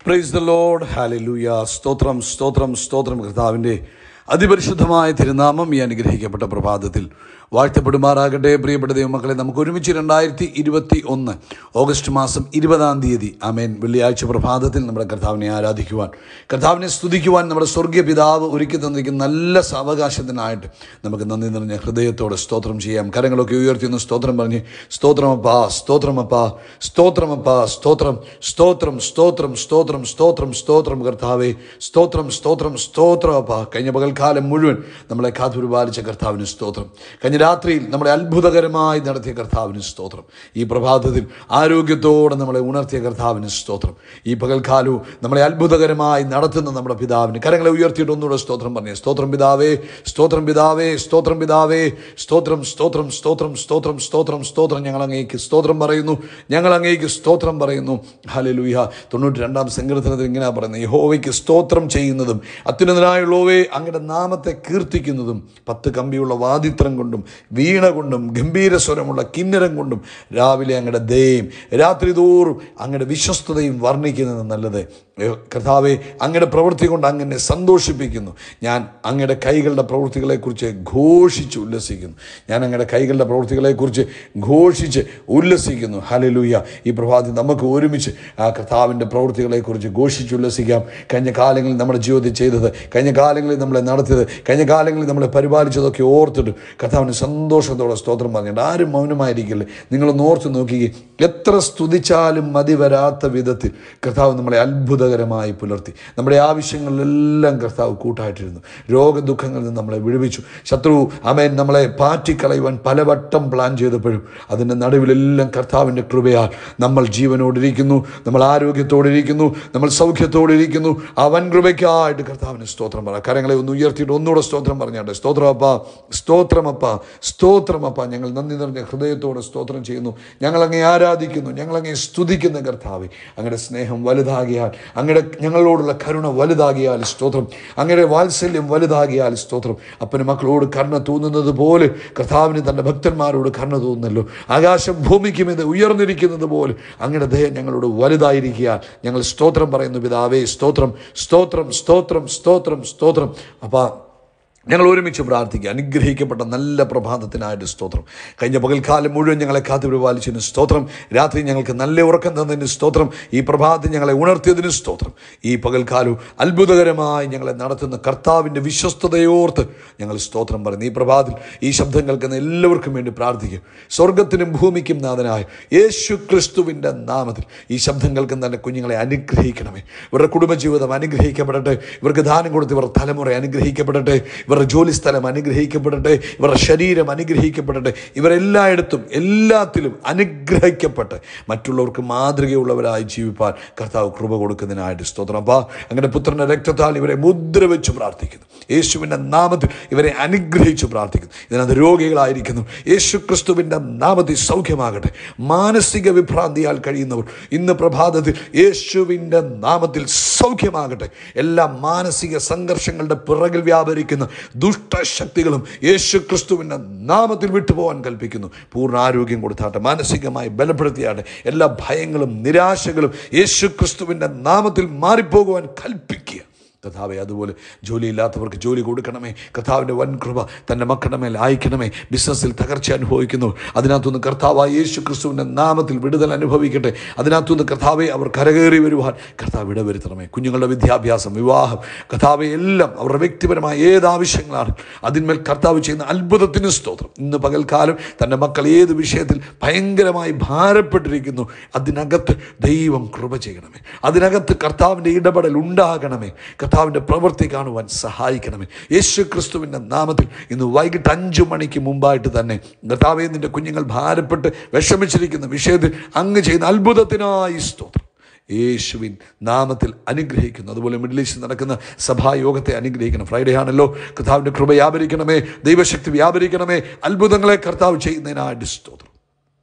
praise the load hallelujah സ്തോത്രം സ്തോത്രം സ്തോത്രം കർത്താവിൻ്റെ അതിപരിശുദ്ധമായ തിരുനാമം ഈ അനുഗ്രഹിക്കപ്പെട്ട പ്രഭാതത്തിൽ വാഴ്ത്തപ്പെടുമാറാകട്ടെ പ്രിയപ്പെട്ട ദൈവമക്കളെ നമുക്ക് ഒരുമിച്ച് രണ്ടായിരത്തി ഇരുപത്തി ഒന്ന് ഓഗസ്റ്റ് മാസം ഇരുപതാം തീയതി ആമേൻ വെള്ളിയാഴ്ച പ്രഭാതത്തിൽ നമ്മുടെ കർത്താവിനെ ആരാധിക്കുവാൻ കർത്താവിനെ സ്തുതിക്കുവാൻ നമ്മുടെ സ്വർഗീയ പിതാവ് ഒരുക്കി തന്നിരിക്കുന്ന നല്ല സാവകാശത്തിനായിട്ട് നമുക്ക് നന്ദി നിറഞ്ഞ ഹൃദയത്തോടെ സ്തോത്രം ചെയ്യാം കരങ്ങളൊക്കെ ഉയർത്തിയൊന്ന് സ്തോത്രം പറഞ്ഞ് സ്തോത്രമപ്പാ സ്തോത്രമപ്പാ സ്തോത്രമപ്പാ സ്തോത്രം സ്തോത്രം സ്തോത്രം സ്തോത്രം സ്തോത്രം സ്തോത്രം കർത്താവേ സ്തോത്രം സ്തോത്രം സ്തോത്രം അപ്പാ കഴിഞ്ഞ പകൽക്കാലം മുഴുവൻ നമ്മളെ കാത്തുപരിപാലിച്ച കർത്താവിന് സ്തോത്രം കഴിഞ്ഞ രാത്രിയിൽ നമ്മളെ അത്ഭുതകരമായി നടത്തിയ കർത്താവിന് സ്തോത്രം ഈ പ്രഭാതത്തിൽ ആരോഗ്യത്തോടെ നമ്മളെ ഉണർത്തിയ കർത്താവിന് സ്തോത്രം ഈ പകൽക്കാലവും നമ്മളെ അത്ഭുതകരമായി നടത്തുന്ന നമ്മുടെ പിതാവിന് കരങ്ങളെ ഉയർത്തിയിട്ട് ഒന്നുകൂടെ സ്തോത്രം പറഞ്ഞു സ്തോത്രം പിതാവേ സ്തോത്രം പിതാവേ സ്തോത്രം പിതാവേ സ്തോത്രം സ്തോത്രം സ്തോത്രം സ്തോത്രം സ്തോത്രം സ്തോത്രം ഞങ്ങൾ അങ്ങേക്ക് സ്തോത്രം പറയുന്നു ഞങ്ങൾ അങ്ങേക്ക് സ്തോത്രം പറയുന്നു ഹലലുയ തൊണ്ണൂറ്റി രണ്ടാം സങ്കീർത്തനത്തിൽ ഇങ്ങനെ പറയുന്നത് യഹോവയ്ക്ക് സ്തോത്രം ചെയ്യുന്നതും അത്യുന്നതനായുള്ളവേ അങ്ങയുടെ നാമത്തെ കീർത്തിക്കുന്നതും പത്ത് കമ്പിയുള്ള വാദിത്രം കൊണ്ടും വീണ കൊണ്ടും ഗംഭീര സ്വരമുള്ള കിന്നരം കൊണ്ടും രാവിലെ അങ്ങയുടെ ദയയും രാത്രി തോറും അങ്ങയുടെ വിശ്വസ്തതയും വർണ്ണിക്കുന്നത് നല്ലത് കർത്താവെ അങ്ങയുടെ പ്രവൃത്തി കൊണ്ട് അങ്ങനെ സന്തോഷിപ്പിക്കുന്നു ഞാൻ അങ്ങയുടെ കൈകളുടെ പ്രവൃത്തികളെക്കുറിച്ച് ഘോഷിച്ച് ഉല്ലസിക്കുന്നു ഞാൻ അങ്ങയുടെ കൈകളുടെ പ്രവൃത്തികളെക്കുറിച്ച് ഘോഷിച്ച് ഉല്ലസിക്കുന്നു ഹലലൂയ ഈ പ്രഭാതത്തിൽ നമുക്ക് ഒരുമിച്ച് ആ കർത്താവിൻ്റെ പ്രവൃത്തികളെക്കുറിച്ച് ഘോഷിച്ച് ഉല്ലസിക്കാം കഴിഞ്ഞ കാലങ്ങളിൽ നമ്മുടെ ജീവിതത്തിൽ ചെയ്തത് കഴിഞ്ഞ കാലങ്ങളിൽ നമ്മളെ നടത്തിയത് കഴിഞ്ഞ കാലങ്ങളിൽ നമ്മളെ പരിപാലിച്ചതൊക്കെ ഓർത്തിട്ട് കർത്താവിന് സന്തോഷത്തോടെ സ്തോത്രം പറഞ്ഞിട്ട് ആരും മൗനമായിരിക്കില്ലേ നിങ്ങളൊന്ന് ഓർത്ത് നോക്കിക്കേ എത്ര സ്തുതിച്ചാലും മതി വരാത്ത വിധത്തിൽ കർത്താവ് നമ്മളെ അത്ഭുതകരമായി പുലർത്തി നമ്മുടെ ആവശ്യങ്ങളിലെല്ലാം കർത്താവ് കൂട്ടായിട്ടിരുന്നു രോഗദുഃഖങ്ങളിൽ നിന്ന് നമ്മളെ വിടുവിച്ചു ശത്രു അമേൻ നമ്മളെ പാറ്റിക്കളയുവാൻ പലവട്ടം പ്ലാൻ ചെയ്തപ്പോഴും അതിൻ്റെ നടുവിലെല്ലാം കർത്താവിൻ്റെ കൃപയാൽ നമ്മൾ ജീവനോടിരിക്കുന്നു നമ്മൾ ആരോഗ്യത്തോടിരിക്കുന്നു നമ്മൾ സൗഖ്യത്തോടിരിക്കുന്നു അവൻ കൃപയ്ക്കായിട്ട് കർത്താവിന് സ്തോത്രം പറ കരങ്ങളെ ഒന്ന് ഉയർത്തിയിട്ട് ഒന്നുകൂടെ സ്തോത്രം പറഞ്ഞാട്ടെ സ്തോത്രമപ്പ സ്തോത്രമപ്പ സ്തോത്രമപ്പ ഞങ്ങൾ നന്ദി നിറഞ്ഞ ഹൃദയത്തോടെ സ്തോത്രം ചെയ്യുന്നു ഞങ്ങൾ അങ്ങേ ആരാധിക്കുന്നു ഞങ്ങൾ അങ്ങേ സ്തുതിക്കുന്ന കർത്താവെ അങ്ങയുടെ സ്നേഹം വലുതാകിയാൽ അങ്ങയുടെ ഞങ്ങളോടുള്ള കരുണ വലുതാകിയാൽ സ്തോത്രം അങ്ങയുടെ വാത്സല്യം വലുതാകിയാൽ സ്തോത്രം അപ്പന് മക്കളോട് കരുണ തോന്നുന്നത് പോലെ കർത്താവിന് തൻ്റെ ഭക്തന്മാരോട് കരുണ തോന്നുന്നല്ലോ ആകാശം ഭൂമിക്കും ഇത് ഉയർന്നിരിക്കുന്നത് പോലെ അങ്ങയുടെ ദയ ഞങ്ങളോട് വലുതായിരിക്കുക ഞങ്ങൾ സ്തോത്രം പറയുന്നു പിതാവേ സ്തോത്രം സ്തോത്രം സ്തോത്രം സ്തോത്രം സ്തോത്രം അപ്പം ഞങ്ങൾ ഒരുമിച്ച് പ്രാർത്ഥിക്കുക അനുഗ്രഹിക്കപ്പെട്ട നല്ല പ്രഭാതത്തിനായിട്ട് സ്തോത്രം കഴിഞ്ഞ പകൽക്കാലം മുഴുവൻ ഞങ്ങളെ കാത്തു പരിപാലിച്ചതിന് സ്തോത്രം രാത്രി ഞങ്ങൾക്ക് നല്ല ഉറക്കം തന്നതിന് സ്തോത്രം ഈ പ്രഭാതത്തിൽ ഞങ്ങളെ ഉണർത്തിയതിന് സ്തോത്രം ഈ പകൽക്കാലവും അത്ഭുതകരമായി ഞങ്ങളെ നടത്തുന്ന കർത്താവിൻ്റെ വിശ്വസ്തതയോർത്ത് ഞങ്ങൾ സ്തോത്രം പറയുന്നു ഈ പ്രഭാതത്തിൽ ഈ ശബ്ദം കേൾക്കുന്ന എല്ലാവർക്കും വേണ്ടി പ്രാർത്ഥിക്കും സ്വർഗത്തിനും ഭൂമിക്കും നാഥനായ യേശു ക്രിസ്തുവിൻ്റെ നാമത്തിൽ ഈ ശബ്ദം കേൾക്കുന്ന തന്നെ കുഞ്ഞുങ്ങളെ അനുഗ്രഹിക്കണമേ ഇവരുടെ കുടുംബജീവിതം അനുഗ്രഹിക്കപ്പെടട്ടെ ഇവർക്ക് ദാനം കൊടുത്ത് ഇവരുടെ തലമുറ അനുഗ്രഹിക്കപ്പെടട്ടെ ഇവരുടെ ജോലി സ്ഥലം അനുഗ്രഹിക്കപ്പെടട്ടെ ഇവരുടെ ശരീരം അനുഗ്രഹിക്കപ്പെടട്ടെ ഇവരെല്ലായിടത്തും എല്ലാത്തിലും അനുഗ്രഹിക്കപ്പെട്ട് മറ്റുള്ളവർക്ക് മാതൃകയുള്ളവരായി ജീവിപ്പാൻ കർത്താവ് കൃപ കൊടുക്കുന്നതിനായിട്ട് സ്തോത്രം അപ്പാ അങ്ങനെ പുത്രൻ്റെ രക്തത്താൽ ഇവരെ മുദ്ര വെച്ച് പ്രാർത്ഥിക്കുന്നു യേശുവിൻ്റെ നാമത്തിൽ ഇവരെ അനുഗ്രഹിച്ച് പ്രാർത്ഥിക്കുന്നു ഇതിനകത്ത് രോഗികളായിരിക്കുന്നു യേശു ക്രിസ്തുവിൻ്റെ നാമത്തിൽ സൗഖ്യമാകട്ടെ മാനസിക വിഭ്രാന്തിയാൽ കഴിയുന്നവർ ഇന്ന് പ്രഭാതത്തിൽ യേശുവിൻ്റെ നാമത്തിൽ സൗഖ്യമാകട്ടെ എല്ലാ മാനസിക സംഘർഷങ്ങളുടെ പിറകിൽ വ്യാപരിക്കുന്ന ദുഷ്ടശക്തികളും യേശു ക്രിസ്തുവിൻ്റെ നാമത്തിൽ വിട്ടുപോകാൻ കൽപ്പിക്കുന്നു പൂർണ്ണ ആരോഗ്യം കൊടുത്താട്ടെ മാനസികമായി ബലപ്പെടുത്തിയാട്ടെ എല്ലാ ഭയങ്ങളും നിരാശകളും യേശു ക്രിസ്തുവിൻ്റെ നാമത്തിൽ മാറിപ്പോകുവാൻ കൽപ്പിക്കുക കഥാവെ അതുപോലെ ജോലിയില്ലാത്തവർക്ക് ജോലി കൊടുക്കണമേ കർത്താവിൻ്റെ വൻ കൃപ തൻ്റെ മക്കളുടെ മേൽ അയക്കണമേ ബിസിനസ്സിൽ തകർച്ച അനുഭവിക്കുന്നു അതിനകത്തുനിന്ന് കർത്താവായ യേശു ക്രിസ്തുവിൻ്റെ നാമത്തിൽ വിടുതൽ അനുഭവിക്കട്ടെ അതിനകത്തുനിന്ന് കർത്താവെ അവർ കരകയറി വരുവാൻ കർത്താവ് ഇടവരുത്തണമേ കുഞ്ഞുങ്ങളുടെ വിദ്യാഭ്യാസം വിവാഹം കർത്താവെ എല്ലാം അവരുടെ വ്യക്തിപരമായ ഏത് ആവശ്യങ്ങളാണ് അതിന്മേൽ കർത്താവ് ചെയ്യുന്ന അത്ഭുതത്തിന് സ്തോത്രം ഇന്ന് പകൽക്കാലം തൻ്റെ മക്കൾ ഏത് വിഷയത്തിൽ ഭയങ്കരമായി ഭാരപ്പെട്ടിരിക്കുന്നു അതിനകത്ത് ദൈവം കൃപ ചെയ്യണമേ അതിനകത്ത് കർത്താവിൻ്റെ ഇടപെടൽ ഉണ്ടാകണമേ കർത്താവിൻ്റെ പ്രവൃത്തി കാണുവാൻ സഹായിക്കണമേ യേശു ക്രിസ്തുവിൻ്റെ നാമത്തിൽ ഇന്ന് വൈകിട്ട് അഞ്ചു മണിക്ക് മുമ്പായിട്ട് തന്നെ കർത്താവെ നിൻ്റെ കുഞ്ഞുങ്ങൾ ഭാരപ്പെട്ട് വിഷമിച്ചിരിക്കുന്ന വിഷയത്തിൽ അങ്ങ് ചെയ്യുന്ന അത്ഭുതത്തിനായി സ്തോത്രം യേശുവിൻ നാമത്തിൽ അനുഗ്രഹിക്കുന്നു അതുപോലെ മിഡിൽ ഈസ്റ്റ് നടക്കുന്ന സഭായോഗത്തെ അനുഗ്രഹിക്കണം ഫ്രൈഡേ ആണല്ലോ കർത്താവിൻ്റെ കൃപ വ്യാപരിക്കണമേ ദൈവശക്തി വ്യാപരിക്കണമേ അത്ഭുതങ്ങളെ കർത്താവ് ചെയ്യുന്നതിനായിട്ട് സ്തോത്രം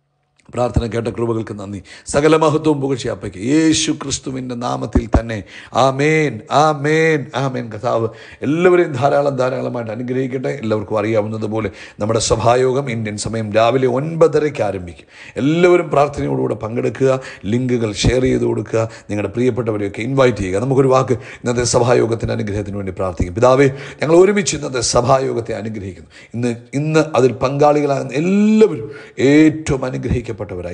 പ്രാർത്ഥന കേട്ട കൃപകൾക്ക് നന്ദി സകല മഹത്വവും പുകഴ്ച അപ്പയ്ക്ക് യേശു ക്രിസ്തുവിൻ്റെ നാമത്തിൽ തന്നെ ആമേൻ ആമേൻ ആമേൻ കഥാവ് എല്ലാവരെയും ധാരാളം ധാരാളമായിട്ട് അനുഗ്രഹിക്കട്ടെ എല്ലാവർക്കും അറിയാവുന്നതുപോലെ നമ്മുടെ സഭായോഗം ഇന്ത്യൻ സമയം രാവിലെ ഒൻപതരയ്ക്ക് ആരംഭിക്കും എല്ലാവരും പ്രാർത്ഥനയോടുകൂടെ പങ്കെടുക്കുക ലിങ്കുകൾ ഷെയർ ചെയ്ത് കൊടുക്കുക നിങ്ങളുടെ പ്രിയപ്പെട്ടവരെയൊക്കെ ഇൻവൈറ്റ് ചെയ്യുക നമുക്കൊരു വാക്ക് ഇന്നത്തെ സഭായോഗത്തിൻ്റെ അനുഗ്രഹത്തിന് വേണ്ടി പ്രാർത്ഥിക്കും പിതാവേ ഞങ്ങൾ ഒരുമിച്ച് ഇന്നത്തെ സഭായോഗത്തെ അനുഗ്രഹിക്കുന്നു ഇന്ന് ഇന്ന് അതിൽ പങ്കാളികളാകുന്ന എല്ലാവരും ഏറ്റവും അനുഗ്രഹിക്കപ്പെട്ടവരായി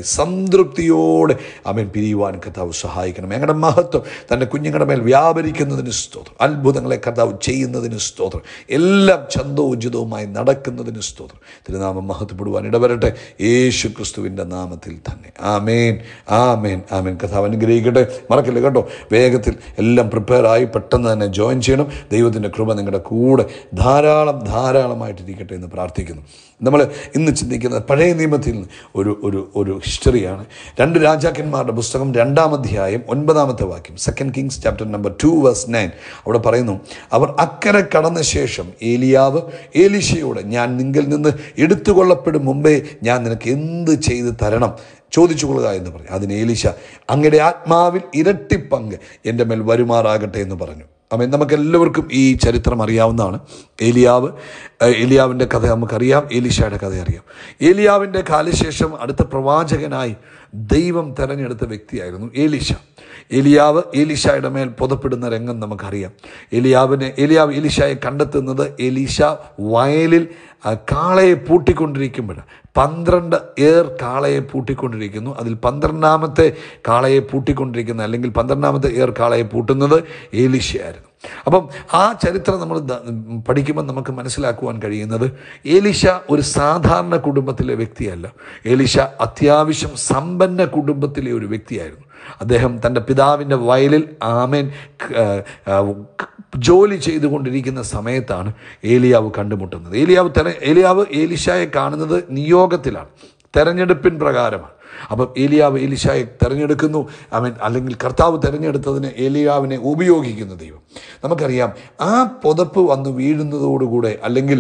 സംതൃപ്തിയോടെ അവൻ പിരിയുവാൻ കർത്താവ് സഹായിക്കണം ഞങ്ങളുടെ മഹത്വം തൻ്റെ കുഞ്ഞുങ്ങളുടെ മേൽ വ്യാപരിക്കുന്നതിന് സ്തോത്രം അത്ഭുതങ്ങളെ കർത്താവ് ചെയ്യുന്നതിന് സ്തോത്രം എല്ലാം ചന്തോചിതവുമായി നടക്കുന്നതിന് സ്തോത്രം തിരുനാമം മഹത്വപ്പെടുവാൻ ഇടവരട്ടെ യേശു ക്രിസ്തുവിൻ്റെ നാമത്തിൽ തന്നെ ആമേൻ ആമേൻ ആമേൻ കർത്താവ് അനുഗ്രഹിക്കട്ടെ മറക്കില്ല കേട്ടോ വേഗത്തിൽ എല്ലാം പ്രിപ്പയർ ആയി പെട്ടെന്ന് തന്നെ ജോയിൻ ചെയ്യണം ദൈവത്തിൻ്റെ കൃപ നിങ്ങളുടെ കൂടെ ധാരാളം ധാരാളമായിട്ടിരിക്കട്ടെ എന്ന് പ്രാർത്ഥിക്കുന്നു നമ്മൾ ഇന്ന് ചിന്തിക്കുന്നത് പഴയ നിയമത്തിൽ നിന്ന് ഒരു ഒരു ഒരു ഹിസ്റ്ററിയാണ് രണ്ട് രാജാക്കന്മാരുടെ പുസ്തകം രണ്ടാം അധ്യായം ഒൻപതാമത്തെ വാക്യം second Kings chapter number two verse nine അവിടെ പറയുന്നു അവർ അക്കരെ കടന്ന ശേഷം ഏലിയാവ് ഏലിശയോട് ഞാൻ നിങ്കിൽ നിന്ന് എടുത്തുകൊള്ളപ്പെടും മുമ്പേ ഞാൻ നിനക്ക് എന്ത് ചെയ്ത് തരണം ചോദിച്ചു കൊള്ളുക എന്ന് പറഞ്ഞു അതിന് ഏലിശ അങ്ങയുടെ ആത്മാവിൽ ഇരട്ടി പങ്ക് എൻ്റെ മേൽ വരുമാറാകട്ടെ എന്ന് പറഞ്ഞു അമ്മ നമുക്ക് എല്ലാവർക്കും ഈ ചരിത്രം അറിയാവുന്നതാണ് ഏലിയാവ് ഏഹ് ഏലിയാവിൻ്റെ കഥ നമുക്കറിയാം ഏലിശയുടെ കഥ അറിയാം ഏലിയാവിൻ്റെ കാലശേഷം അടുത്ത പ്രവാചകനായി ദൈവം തെരഞ്ഞെടുത്ത വ്യക്തിയായിരുന്നു ഏലിശ ഏലിയാവ് ഏലിശയുടെ മേൽ പുതപ്പെടുന്ന രംഗം നമുക്കറിയാം ഏലിയാവിനെ ഏലിയാവ് ഏലിശയെ കണ്ടെത്തുന്നത് ഏലീശ വയലിൽ ആ, കാളയെ പൂട്ടിക്കൊണ്ടിരിക്കുമ്പോൾ പന്ത്രണ്ട് ഏർ കാളയെ പൂട്ടിക്കൊണ്ടിരിക്കുന്നു അതിൽ പന്ത്രണ്ടാമത്തെ കാളയെ പൂട്ടിക്കൊണ്ടിരിക്കുന്ന അല്ലെങ്കിൽ പന്ത്രണ്ടാമത്തെ ഏർ കാളയെ പൂട്ടുന്നത് ഏലിശയായിരുന്നു അപ്പം ആ ചരിത്രം നമ്മൾ ദ- പഠിക്കുമ്പോൾ നമുക്ക് മനസ്സിലാക്കുവാൻ കഴിയുന്നത് ഏലിശ ഒരു സാധാരണ കുടുംബത്തിലെ വ്യക്തിയല്ല ഏലിശ അത്യാവശ്യം സമ്പന്ന കുടുംബത്തിലെ ഒരു വ്യക്തിയായിരുന്നു അദ്ദേഹം തൻ്റെ പിതാവിൻ്റെ വയലിൽ ആമേൻ ക- ആ, ക- ജോലി ചെയ്തുകൊണ്ടിരിക്കുന്ന സമയത്താണ് ഏലിയാവ് കണ്ടുമുട്ടുന്നത് ഏലിയാവ് തെര ഏലിയാവ് ഏലിശായെ കാണുന്നത് നിയോഗത്തിലാണ് തെരഞ്ഞെടുപ്പിൻ പ്രകാരമാണ് അപ്പം ഏലിയാവ് ഏലിശായെ തെരഞ്ഞെടുക്കുന്നു അവൻ അല്ലെങ്കിൽ കർത്താവ് തെരഞ്ഞെടുത്തതിന് ഏലിയാവിനെ ഉപയോഗിക്കുന്ന ദൈവം നമുക്കറിയാം ആ പുതപ്പ് വന്ന് വീഴുന്നതോടുകൂടെ അല്ലെങ്കിൽ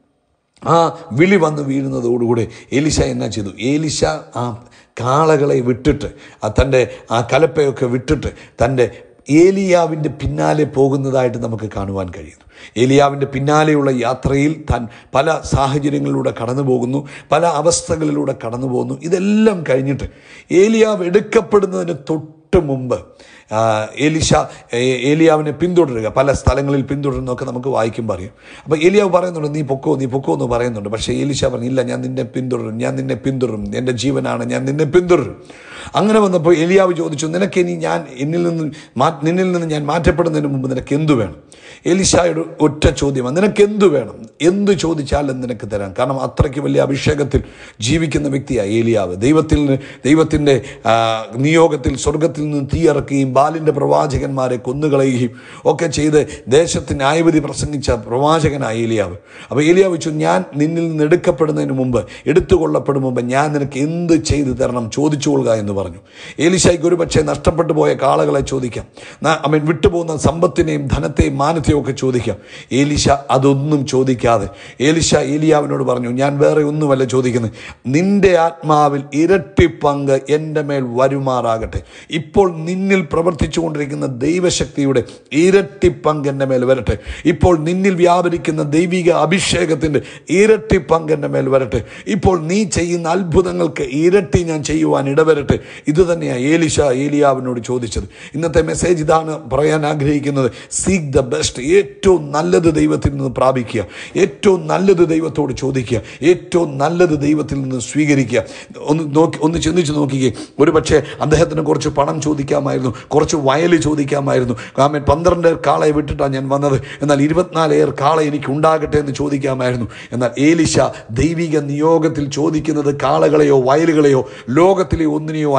ആ വിളി വന്ന് വീഴുന്നതോടുകൂടെ ഏലിശ എന്നാ ചെയ്തു ഏലിശ ആ കാളകളെ വിട്ടിട്ട് ആ തൻ്റെ ആ കലപ്പയൊക്കെ വിട്ടിട്ട് തൻ്റെ ഏലിയാവിൻ്റെ പിന്നാലെ പോകുന്നതായിട്ട് നമുക്ക് കാണുവാൻ കഴിയുന്നു ഏലിയാവിൻ്റെ പിന്നാലെയുള്ള യാത്രയിൽ താൻ പല സാഹചര്യങ്ങളിലൂടെ കടന്നു പോകുന്നു പല അവസ്ഥകളിലൂടെ കടന്നു പോകുന്നു ഇതെല്ലാം കഴിഞ്ഞിട്ട് ഏലിയാവ് എടുക്കപ്പെടുന്നതിന് തൊട്ട് മുമ്പ് ആ, ഏലിശ ഏ- ഏലിയാവിനെ പിന്തുടരുക പല സ്ഥലങ്ങളിൽ പിന്തുടരുന്നതൊക്കെ നമുക്ക് വായിക്കുമ്പോൾ അറിയാം അപ്പോൾ ഏലിയാവ് പറയുന്നുണ്ട് നീ പൊക്കോ നീ പൊക്കോ എന്ന് പറയുന്നുണ്ട് പക്ഷേ ഏലിശ പറഞ്ഞു ഇല്ല ഞാൻ നിന്നെ പിന്തുടരും ഞാൻ നിന്നെ പിന്തുടരും എൻ്റെ ജീവനാണ് ഞാൻ നിന്നെ പിന്തുടരും അങ്ങനെ വന്നപ്പോൾ ഏലിയാവ് ചോദിച്ചു നിനക്ക് ഇനി ഞാൻ എന്നിൽ നിന്ന് മാ നിന്നിൽ നിന്ന് ഞാൻ മാറ്റപ്പെടുന്നതിന് മുമ്പ് നിനക്ക് എന്തു വേണം എലിശായുടെ ഒറ്റ ചോദ്യമാണ് നിനക്ക് എന്തു വേണം എന്ത് ചോദിച്ചാലും നിനക്ക് തരാം കാരണം അത്രയ്ക്ക് വലിയ അഭിഷേകത്തിൽ ജീവിക്കുന്ന വ്യക്തിയാണ് ഏലിയാവ് ദൈവത്തിൽ നിന്ന് ദൈവത്തിൻ്റെ ആ, നിയോഗത്തിൽ സ്വർഗത്തിൽ നിന്ന് തീയിറക്കുകയും ബാലിൻ്റെ പ്രവാചകന്മാരെ കൊന്നുകളയുകയും ഒക്കെ ചെയ്ത് ദേശത്തിന് ന്യായവിധി പ്രസംഗിച്ച പ്രവാചകനായ ഏലിയാവ് അപ്പോൾ ഏലിയാവ് വെച്ചു ഞാൻ നിന്നിൽ നിന്ന് എടുക്കപ്പെടുന്നതിന് മുമ്പ് എടുത്തുകൊള്ളപ്പെടും മുമ്പ് ഞാൻ നിനക്ക് എന്ത് ചെയ്തു തരണം ചോദിച്ചു കൊള്ളുക എന്ന് പറഞ്ഞു ഏലിശായ്ക്ക് ഒരു പക്ഷേ നഷ്ടപ്പെട്ടു പോയ കാളകളെ ചോദിക്കാം അവൻ വിട്ടുപോകുന്ന സമ്പത്തിനെയും ധനത്തെയും മാനത്തെയും ഒക്കെ ചോദിക്കാം ഏലിശ അതൊന്നും ചോദിക്കാതെ ഏലിശ ഏലിയാവിനോട് പറഞ്ഞു ഞാൻ വേറെ ഒന്നുമല്ല ചോദിക്കുന്നത് നിന്റെ ആത്മാവിൽ ഇരട്ടി പങ്ക് എൻ്റെ മേൽ വരുമാറാകട്ടെ ഇപ്പോൾ നിന്നിൽ പ്രവർത്തിച്ചു കൊണ്ടിരിക്കുന്ന ദൈവശക്തിയുടെ ഇരട്ടി പങ്ക് എൻ്റെ മേൽ വരട്ടെ ഇപ്പോൾ നിന്നിൽ വ്യാപരിക്കുന്ന ദൈവിക അഭിഷേകത്തിൻ്റെ ഇരട്ടി പങ്ക് എൻ്റെ മേൽ വരട്ടെ ഇപ്പോൾ നീ ചെയ്യുന്ന അത്ഭുതങ്ങൾക്ക് ഇരട്ടി ഞാൻ ചെയ്യുവാൻ ഇടവരട്ടെ ഇത് തന്നെയാണ് ഏലിശ ഏലിയാവിനോട് ചോദിച്ചത് ഇന്നത്തെ മെസ്സേജ് ഇതാണ് പറയാൻ ആഗ്രഹിക്കുന്നത് സീക്ക് ദ ബെസ്റ്റ് ഏറ്റവും നല്ലത് ദൈവത്തിൽ നിന്ന് പ്രാപിക്കുക ഏറ്റവും നല്ലത് ദൈവത്തോട് ചോദിക്കുക ഏറ്റവും നല്ലത് ദൈവത്തിൽ നിന്ന് സ്വീകരിക്കുക ഒന്ന് നോക്കി ഒന്ന് ചിന്തിച്ച് നോക്കിക്കേ ഒരു പക്ഷേ അദ്ദേഹത്തിന് കുറച്ച് പണം ചോദിക്കാമായിരുന്നു കുറച്ച് വയൽ ചോദിക്കാമായിരുന്നു കാമൻ പന്ത്രണ്ട് കാളയെ വിട്ടിട്ടാണ് ഞാൻ വന്നത് എന്നാൽ ഇരുപത്തിനാല് ഏർ കാള എനിക്ക് ഉണ്ടാകട്ടെ എന്ന് ചോദിക്കാമായിരുന്നു എന്നാൽ ഏലിശ ദൈവിക നിയോഗത്തിൽ ചോദിക്കുന്നത് കാളകളെയോ വയലുകളെയോ ലോകത്തിലെ ഒന്നിനെയോ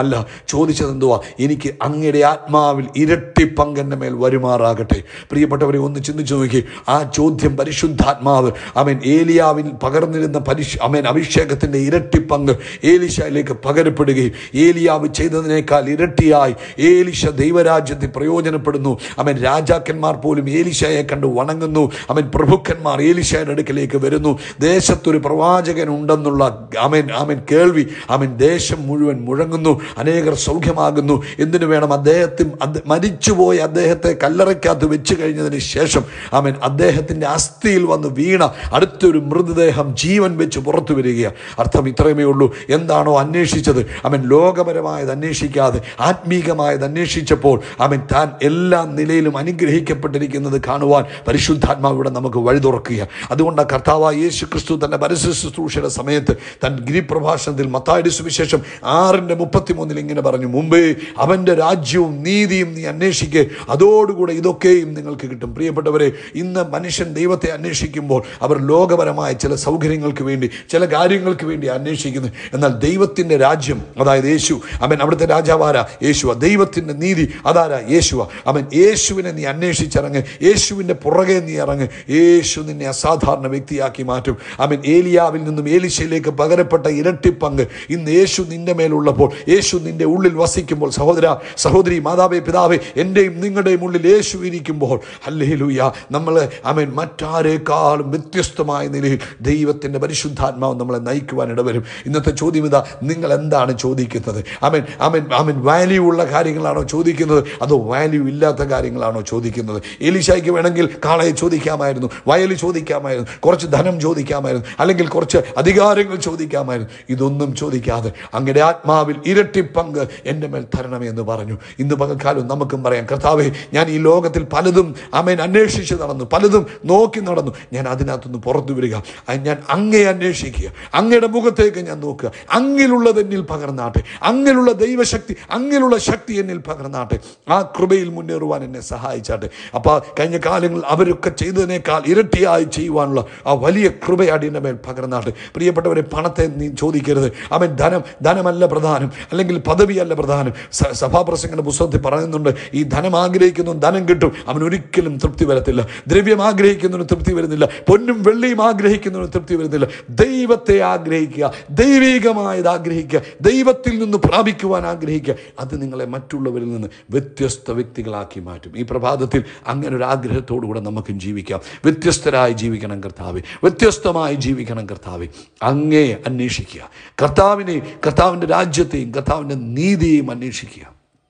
ചോദ്യമല്ല ചോദിച്ചത് എന്തുവാ എനിക്ക് അങ്ങയുടെ ആത്മാവിൽ ഇരട്ടി പങ്കെൻ്റെ മേൽ വരുമാറാകട്ടെ പ്രിയപ്പെട്ടവരെ ഒന്ന് ചിന്തിച്ചു നോക്കി ആ ചോദ്യം പരിശുദ്ധാത്മാവ് അവൻ ഏലിയാവിൽ പകർന്നിരുന്ന പരിശ് അവൻ അഭിഷേകത്തിൻ്റെ ഇരട്ടി പങ്ക് ഏലിശയിലേക്ക് പകരപ്പെടുകയും ഏലിയാവ് ചെയ്തതിനേക്കാൾ ഇരട്ടിയായി ഏലിശ ദൈവരാജ്യത്തിൽ പ്രയോജനപ്പെടുന്നു അവൻ രാജാക്കന്മാർ പോലും ഏലിശയെ കണ്ട് വണങ്ങുന്നു അവൻ പ്രഭുക്കന്മാർ ഏലിശയുടെ അടുക്കലേക്ക് വരുന്നു ദേശത്തൊരു പ്രവാചകൻ ഉണ്ടെന്നുള്ള അവൻ അവൻ കേൾവി അവൻ ദേശം മുഴുവൻ മുഴങ്ങുന്നു അനേകർ സൗഖ്യമാകുന്നു എന്തിനു വേണം അദ്ദേഹത്തിൽ അത് മരിച്ചുപോയ അദ്ദേഹത്തെ കല്ലറയ്ക്കകത്ത് വെച്ച് കഴിഞ്ഞതിന് ശേഷം അവൻ അദ്ദേഹത്തിൻ്റെ അസ്ഥിയിൽ വന്ന് വീണ അടുത്തൊരു മൃതദേഹം ജീവൻ വെച്ച് പുറത്തു വരികയാണ് അർത്ഥം ഇത്രയുമേ ഉള്ളൂ എന്താണോ അന്വേഷിച്ചത് അവൻ ലോകപരമായത് അന്വേഷിക്കാതെ ആത്മീകമായത് അന്വേഷിച്ചപ്പോൾ അവൻ താൻ എല്ലാ നിലയിലും അനുഗ്രഹിക്കപ്പെട്ടിരിക്കുന്നത് കാണുവാൻ പരിശുദ്ധാത്മാവ് ഇവിടെ നമുക്ക് വഴി തുറക്കുക അതുകൊണ്ട് കർത്താവായ യേശു ക്രിസ്തു തന്റെ പരസ്യ ശുശ്രൂഷയുടെ സമയത്ത് തൻ ഗിരിപ്രഭാഷണത്തിൽ മത്തായുടെ സുവിശേഷം ആറിന്റെ മുപ്പത്തിമൂന്നിൽ ഇങ്ങനെ പറഞ്ഞു മുമ്പേ അവന്റെ രാജ്യവും നീതിയും നീ അന്വേഷിക്കുക അതോടുകൂടെ ഇതൊക്കെയും നിങ്ങൾക്ക് കിട്ടും പ്രിയപ്പെട്ടവരെ ഇന്ന് മനുഷ്യൻ ദൈവത്തെ അന്വേഷിക്കുമ്പോൾ അവർ ലോകപരമായ ചില സൗകര്യങ്ങൾക്ക് വേണ്ടി ചില കാര്യങ്ങൾക്ക് വേണ്ടി അന്വേഷിക്കുന്നു എന്നാൽ ദൈവത്തിന്റെ രാജ്യം അതായത് യേശു അവൻ അവിടുത്തെ രാജാവാര യേശുവ ദൈവത്തിന്റെ നീതി അതാരാ യേശുവ അവൻ യേശുവിനെ നീ അന്വേഷിച്ചിറങ്ങ് യേശുവിന്റെ പുറകെ നീ ഇറങ്ങ് യേശു നിന്നെ അസാധാരണ വ്യക്തിയാക്കി മാറ്റും അവൻ ഏലിയാവിൽ നിന്നും ഏലിശയിലേക്ക് പകരപ്പെട്ട ഇരട്ടി പങ്ക് ഇന്ന് യേശു നിന്റെ മേലുള്ളപ്പോൾ യേശു നിന്റെ ഉള്ളിൽ വസിക്കുമ്പോൾ സഹോദര സഹോദരി മാതാവേ പിതാവേ എൻ്റെയും നിങ്ങളുടെയും ഉള്ളിൽ യേശു ഇരിക്കുമ്പോൾ അല്ലേലൂയ നമ്മൾ അവൻ മറ്റാരേക്കാളും വ്യത്യസ്തമായ നിലയിൽ ദൈവത്തിൻ്റെ പരിശുദ്ധാത്മാവ് നമ്മളെ നയിക്കുവാൻ ഇടവരും ഇന്നത്തെ ചോദ്യം ഇതാ നിങ്ങൾ എന്താണ് ചോദിക്കുന്നത് അവൻ അവൻ അവൻ വാല്യൂ ഉള്ള കാര്യങ്ങളാണോ ചോദിക്കുന്നത് അതോ വാല്യൂ ഇല്ലാത്ത കാര്യങ്ങളാണോ ചോദിക്കുന്നത് എലിശായ്ക്ക് വേണമെങ്കിൽ കാളയെ ചോദിക്കാമായിരുന്നു വയൽ ചോദിക്കാമായിരുന്നു കുറച്ച് ധനം ചോദിക്കാമായിരുന്നു അല്ലെങ്കിൽ കുറച്ച് അധികാരങ്ങൾ ചോദിക്കാമായിരുന്നു ഇതൊന്നും ചോദിക്കാതെ അങ്ങയുടെ ആത്മാവിൽ ഇരട്ടി പങ്ക് എൻ്റെ മേൽ തരണമേ എന്ന് പറഞ്ഞു ഇന്ന് പകൽക്കാലം നമുക്കും പറയാം കർത്താവേ ഞാൻ ഈ ലോകത്തിൽ പലതും അമേൻ അന്വേഷിച്ച് നടന്നു പലതും നോക്കി നടന്നു ഞാൻ അതിനകത്തുനിന്ന് പുറത്തു വരിക അത് ഞാൻ അങ്ങേ അന്വേഷിക്കുക അങ്ങയുടെ മുഖത്തേക്ക് ഞാൻ നോക്കുക അങ്ങിലുള്ളത് എന്നിൽ പകർന്നാട്ടെ അങ്ങിലുള്ള ദൈവശക്തി അങ്ങിലുള്ള ശക്തി എന്നിൽ പകർന്നാട്ടെ ആ കൃപയിൽ മുന്നേറുവാൻ എന്നെ സഹായിച്ചാട്ടെ അപ്പോൾ കഴിഞ്ഞ കാലങ്ങളിൽ അവരൊക്കെ ചെയ്തതിനേക്കാൾ ഇരട്ടിയായി ചെയ്യുവാനുള്ള ആ വലിയ കൃപയാടി എൻ്റെ മേൽ പകർന്നാട്ടെ പ്രിയപ്പെട്ടവരെ പണത്തെ നീ ചോദിക്കരുത് അവൻ ധനം ധനമല്ല പ്രധാനം അല്ലെങ്കിൽ പദവിയല്ല പ്രധാനം സ- സഭാപ്രസംഗന്റെ പുസ്തകത്തിൽ പറയുന്നുണ്ട് ഈ ധനം ആഗ്രഹിക്കുന്നു ധനം കിട്ടും അവൻ ഒരിക്കലും തൃപ്തി വരത്തില്ല ദ്രവ്യം ആഗ്രഹിക്കുന്നതിന് തൃപ്തി വരുന്നില്ല പൊന്നും വെള്ളിയും ആഗ്രഹിക്കുന്നതിന് തൃപ്തി വരുന്നില്ല ദൈവത്തെ ആഗ്രഹിക്കുക ദൈവികമായത് ആഗ്രഹിക്കുക ദൈവത്തിൽ നിന്ന് പ്രാപിക്കുവാൻ ആഗ്രഹിക്കുക അത് നിങ്ങളെ മറ്റുള്ളവരിൽ നിന്ന് വ്യത്യസ്ത വ്യക്തികളാക്കി മാറ്റും ഈ പ്രഭാതത്തിൽ അങ്ങനെ ഒരു ആഗ്രഹത്തോടു കൂടെ നമുക്കും ജീവിക്കാം വ്യത്യസ്തരായി ജീവിക്കണം കർത്താവ് വ്യത്യസ്തമായി ജീവിക്കണം കർത്താവ് അങ്ങേ അന്വേഷിക്കുക കർത്താവിനെ കർത്താവിൻ്റെ രാജ്യത്തെയും കർത്താവിൻ്റെ നീതിയെയും അന്വേഷിക്കുക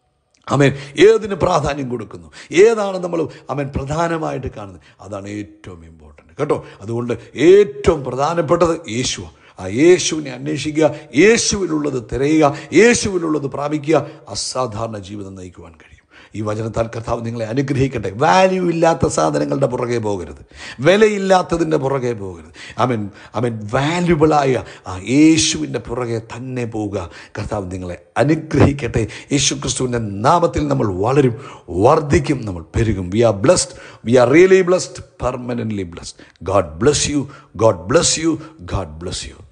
അവൻ ഏതിന് പ്രാധാന്യം കൊടുക്കുന്നു ഏതാണ് നമ്മൾ അവൻ പ്രധാനമായിട്ട് കാണുന്നത് അതാണ് ഏറ്റവും ഇമ്പോർട്ടൻ്റ് കേട്ടോ അതുകൊണ്ട് ഏറ്റവും പ്രധാനപ്പെട്ടത് യേശുവാണ് ആ യേശുവിനെ അന്വേഷിക്കുക യേശുവിലുള്ളത് തിരയുക യേശുവിലുള്ളത് പ്രാപിക്കുക അസാധാരണ ജീവിതം നയിക്കുവാൻ കഴിയും ഈ വചനത്താൽ കർത്താവ് നിങ്ങളെ അനുഗ്രഹിക്കട്ടെ വാല്യൂ ഇല്ലാത്ത സാധനങ്ങളുടെ പുറകെ പോകരുത് വിലയില്ലാത്തതിൻ്റെ പുറകെ പോകരുത് അവൻ അവൻ വാല്യുബിളായ ആ യേശുവിൻ്റെ പുറകെ തന്നെ പോവുക കർത്താവ് നിങ്ങളെ അനുഗ്രഹിക്കട്ടെ യേശു ക്രിസ്തുവിൻ്റെ നാമത്തിൽ നമ്മൾ വളരും വർദ്ധിക്കും നമ്മൾ പെരുകും we are blessed we are really blessed permanently blessed God bless you God bless you God bless U